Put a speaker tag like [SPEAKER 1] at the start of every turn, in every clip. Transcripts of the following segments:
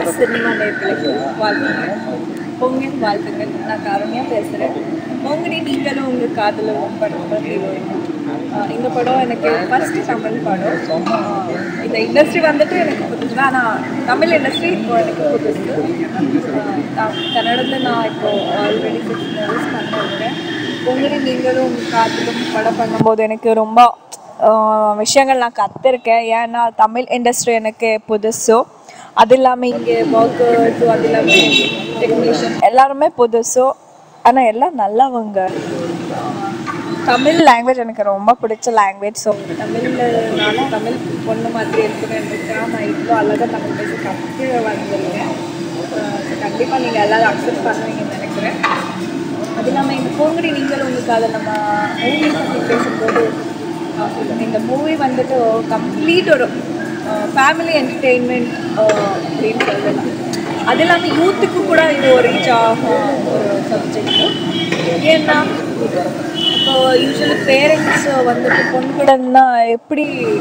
[SPEAKER 1] cinema நேர்களுக்கு வாழ்த்துங்கள் பொங்கல் வாழ்த்துங்கள் நான் காரணியாக பேசுகிறேன் பொங்கலி நீங்களும் உங்கள் காதலும் படம் பற்றி ஆஹ் இந்த படம் எனக்கு ஃபர்ஸ்ட் தமிழ் படம் ஆஹ் இந்த இண்டஸ்ட்ரி வந்துட்டு எனக்கு புதுசு தான் ஆனால் தமிழ் இண்டஸ்ட்ரி இப்போ எனக்கு புதுசு ஆஹ் நான் கன்னடத்தில் நான் இப்போ ஆல்ரெடி சிக்ஸ் மூவிஸ் பண்ணிருக்கேன் பொங்கலி நீங்களும் உங்கள் காதலும் படம் பண்ணும்போது எனக்கு ரொம்ப ஆஹ் விஷயங்கள் நான் கற்றுருக்கேன் ஏன்னா தமிழ் இண்டஸ்ட்ரி எனக்கு புதுசு அது இல்லாமல் இங்கே ஒர்க்கர்ஸு அது இல்லாமல் டெக்னீஷியன் எல்லாருமே புதுசு ஆனால் எல்லாம் நல்லவங்க தமிழ் லாங்குவேஜ் எனக்கு ரொம்ப பிடிச்ச லாங்குவேஜ் ஸோ தமிழ்னால தமிழ் பொண்ணு மாதிரி இருக்கணுன்றதுக்காக நான் இவ்வளோ அழகாக தமிழ் பேச கற்று வந்திருக்கேன் கண்டிப்பாக நீங்கள் எல்லாரும் அக்செப்ட் பண்ணுவீங்கன்னு நினைக்கிறேன் அது இல்லாமல் இந்த பூங்குடி நீங்கள் உங்களுக்கு அதை நம்ம மூவி பற்றி பேசும்போது அஹ் இந்த மூவி வந்துட்டு கம்ப்ளீட் ஒரு ஃபேமிலி என்டர்டெயின்மெண்ட் அப்படின்னு சொல்லலாம் அது இல்லாமல் யூத்துக்கு கூட இது ஒரு ரீச் ஆகும் ஒரு சப்ஜெக்ட் ஏன்னா இப்போ யூஸ்வலி பேரண்ட்ஸ் வந்துட்டு பொண்ணுடன்னா எப்படி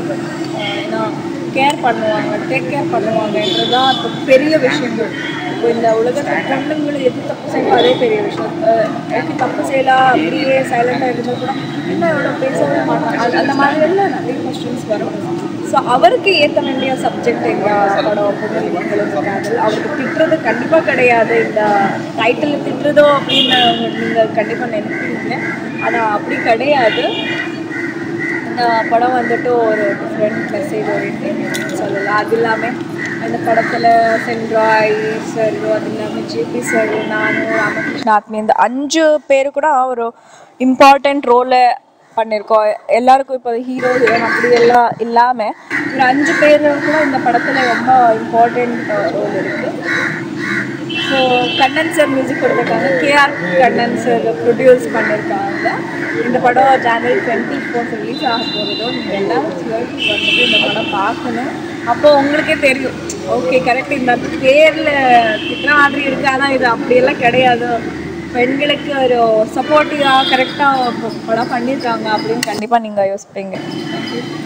[SPEAKER 1] கேர் பண்ணுவாங்க டேக் கேர் பண்ணுவாங்கன்றது தான் இப்போ பெரிய விஷயங்கள் இப்போ இந்த உலகத்தில் பொண்ணுங்களை எது தப்பு செய்யலாம் அதே பெரிய விஷயம் அஹ் எப்படி தப்பு செய்யலாம் அப்படியே சைலண்டாக இருந்தால் கூட இன்னும் எவ்வளோ பேசவே மாட்டாங்க அது- அந்த மாதிரி எல்லாம் நிறைய கொஸ்டின்ஸ் வரும் ஸோ அவருக்கு ஏற்ற வேண்டிய சப்ஜெக்ட் எங்கள் படம் பொங்கல் மக்களுக்கு காதல் அவருக்கு திட்டுறது கண்டிப்பாக கிடையாது இந்த டைட்டில் திட்டுறதோ அப்படின்னு நீங்கள் கண்டிப்பாக நினைப்பீங்க ஆனால் அப்படி கிடையாது இந்த படம் வந்துட்டு ஒரு டிஃப்ரெண்ட் மெசேஜ் ஓரியன்ட் சொல்லலாம் அது இல்லாமல் இந்த படத்தில் சென்ட்ராய் சார் அது இல்லாமல் ஜேபி சார் நானும் ராமகிருஷ்ண ஆத்மி இந்த அஞ்சு பேர் கூட ஒரு இம்பார்ட்டண்ட் ரோலை பண்ணியிருக்கோம் எல்லாருக்கும் இப்போ ஹீரோ ஹீரோயின் அப்படி எல்லாம் இல்லாமல் ஒரு அஞ்சு பேர் கூட இந்த படத்தில் ரொம்ப இம்பார்ட்டண்ட் ரோல் இருக்குது ஸோ கண்ணன் சார் மியூசிக் கொடுத்துருக்காங்க கேஆர் கண்ணன் சார் ப்ரொடியூஸ் பண்ணியிருக்காங்க இந்த படம் ஜனவரி டுவெண்ட்டி ஃபோர் ரிலீஸ் ஆக போகிறதோ நீங்கள் எல்லாரும் தியேட்டருக்கு வந்துட்டு இந்த படம் பார்க்கணும் அப்போ உங்களுக்கே தெரியும் ஓகே கரெக்ட் இந்த பேரில் திட்டுற மாதிரி இருக்குது ஆனால் இது அப்படியெல்லாம் கிடையாது பெண்களுக்கு ஒரு சப்போர்ட்டிவாக கரெக்டாக படம் பண்ணியிருக்காங்க அப்படின்னு கண்டிப்பாக நீங்கள் யோசிப்பீங்க